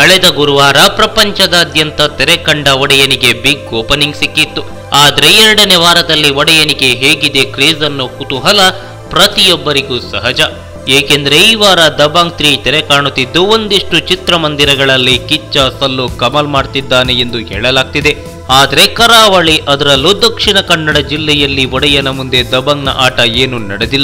ಕಳೆದ ಗುರುವಾರ ಪ್ರಪಂಚದಾದ್ಯಂತ ತೆರೆ ಕಂಡ ಒಡೆಯನಿಗೆ ಬಿಗ್ ಓಪನಿಂಗ್ ಸಿಕ್ಕಿತ್ತು ಆದ್ರೆ ಎರಡನೇ ವಾರದಲ್ಲಿ ಒಡೆಯನಿಗೆ ಹೇಗಿದೆ ಕ್ರೇಜ್ ಅನ್ನೋ ಕುತೂಹಲ ಪ್ರತಿಯೊಬ್ಬರಿಗೂ ಸಹಜ ಏಕೆಂದ್ರೆ ಈ ವಾರ ದಬಾಂಗ್ ತ್ರೀ ತೆರೆ ಕಾಣುತ್ತಿದ್ದು ಒಂದಿಷ್ಟು ಚಿತ್ರಮಂದಿರಗಳಲ್ಲಿ ಕಿಚ್ಚ ಸಲ್ಲು ಕಮಲ್ ಮಾಡ್ತಿದ್ದಾನೆ ಎಂದು ಹೇಳಲಾಗ್ತಿದೆ ಆದ್ರೆ ಕರಾವಳಿ ಅದರಲ್ಲೂ ದಕ್ಷಿಣ ಕನ್ನಡ ಜಿಲ್ಲೆಯಲ್ಲಿ ಒಡೆಯನ ಮುಂದೆ ದಬಂಗ್ನ ಆಟ ಏನು ನಡೆದಿಲ್ಲ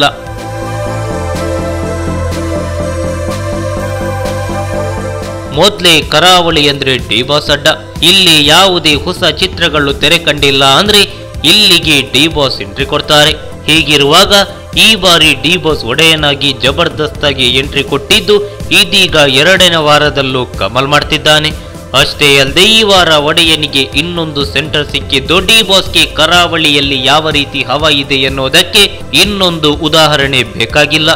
ಮೊದ್ಲೇ ಕರಾವಳಿ ಅಂದ್ರೆ ಡಿಬಾಸ್ ಅಡ್ಡ ಇಲ್ಲಿ ಯಾವುದೇ ಹೊಸ ಚಿತ್ರಗಳು ತೆರೆ ಕಂಡಿಲ್ಲ ಅಂದ್ರೆ ಇಲ್ಲಿಗೆ ಡಿಬಾಸ್ ಎಂಟ್ರಿ ಕೊಡ್ತಾರೆ ಹೀಗಿರುವಾಗ ಈ ಬಾರಿ ಡಿಬಾಸ್ ಒಡೆಯನಾಗಿ ಜಬರ್ದಸ್ತಾಗಿ ಎಂಟ್ರಿ ಕೊಟ್ಟಿದ್ದು ಇದೀಗ ಎರಡನೇ ವಾರದಲ್ಲೂ ಕಮಲ್ ಮಾಡ್ತಿದ್ದಾನೆ ಅಷ್ಟೇ ಅಲ್ಲದೆ ಈ ವಾರ ಒಡೆಯನಿಗೆ ಇನ್ನೊಂದು ಸೆಂಟರ್ ಸಿಕ್ಕಿದ್ದು ಡಿಬಾಸ್ಗೆ ಕರಾವಳಿಯಲ್ಲಿ ಯಾವ ರೀತಿ ಹವ ಇದೆ ಎನ್ನುವುದಕ್ಕೆ ಇನ್ನೊಂದು ಉದಾಹರಣೆ ಬೇಕಾಗಿಲ್ಲ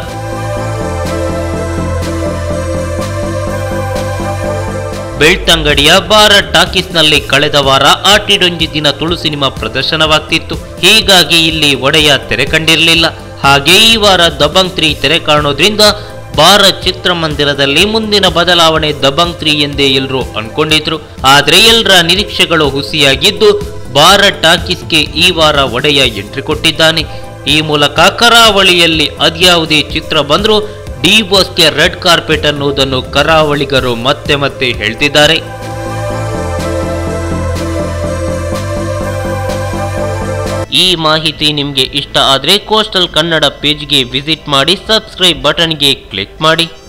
ಬೆಳ್ತಂಗಡಿಯ ಭಾರತ್ ಟಾಕೀಸ್ನಲ್ಲಿ ಕಳೆದ ವಾರ ಆಟಿಡೊಂಜಿ ದಿನ ತುಳು ಸಿನಿಮಾ ಪ್ರದರ್ಶನವಾಗ್ತಿತ್ತು ಹೀಗಾಗಿ ಇಲ್ಲಿ ಒಡೆಯ ತೆರೆ ಕಂಡಿರಲಿಲ್ಲ ಹಾಗೆ ಈ ವಾರ ದಬಂಗ್ ತ್ರೀ ತೆರೆ ಕಾಣೋದ್ರಿಂದ ಭಾರತ್ ಚಿತ್ರಮಂದಿರದಲ್ಲಿ ಮುಂದಿನ ಬದಲಾವಣೆ ದಬಂಗ್ ತ್ರೀ ಎಂದೇ ಎಲ್ಲರೂ ಅನ್ಕೊಂಡಿದ್ರು ಆದ್ರೆ ಎಲ್ಲರ ನಿರೀಕ್ಷೆಗಳು ಹುಸಿಯಾಗಿದ್ದು ಭಾರತ್ ಟಾಕೀಸ್ಗೆ ಈ ವಾರ ಒಡೆಯ ಎಂಟ್ರಿ ಕೊಟ್ಟಿದ್ದಾನೆ ಈ ಮೂಲಕ ಕರಾವಳಿಯಲ್ಲಿ ಅದ್ಯಾವುದೇ ಚಿತ್ರ ಬಂದರೂ ಡಿ ಬಾಸ್ಗೆ ರೆಡ್ ಕಾರ್ಪೆಟ್ ಅನ್ನುವುದನ್ನು ಕರಾವಳಿಗರು ಮತ್ತೆ ಮತ್ತೆ ಹೇಳ್ತಿದ್ದಾರೆ ಈ ಮಾಹಿತಿ ನಿಮಗೆ ಇಷ್ಟ ಆದರೆ ಕೋಸ್ಟಲ್ ಕನ್ನಡ ಪೇಜ್ಗೆ ವಿಸಿಟ್ ಮಾಡಿ ಸಬ್ಸ್ಕ್ರೈಬ್ ಬಟನ್ಗೆ ಕ್ಲಿಕ್ ಮಾಡಿ